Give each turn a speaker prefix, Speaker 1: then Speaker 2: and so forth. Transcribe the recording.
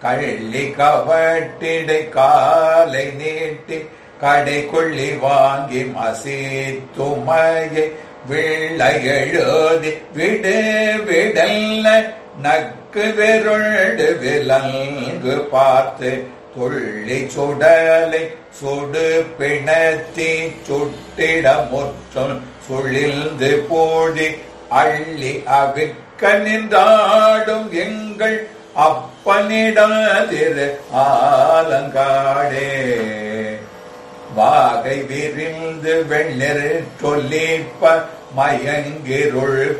Speaker 1: கள்ளி கவட்டிடை காலை நீட்டி கடை கொள்ளி வாங்கி மசீத்துமையை வெள்ள எழுதி விடு விடல்ல நக்கு வெருள் விலங்கு பார்த்து துள்ளி சுடலை சுடு பிணத்தி சுட்டிட முற்றும் சுழிந்து போடி அள்ளி அவிக்க நின்றாடும் எங்கள் அப்பனிடாதிரு ஆலங்காடே வாகை விரிந்து வெண்ணிற சொல்லிப்ப மயங்கிருள்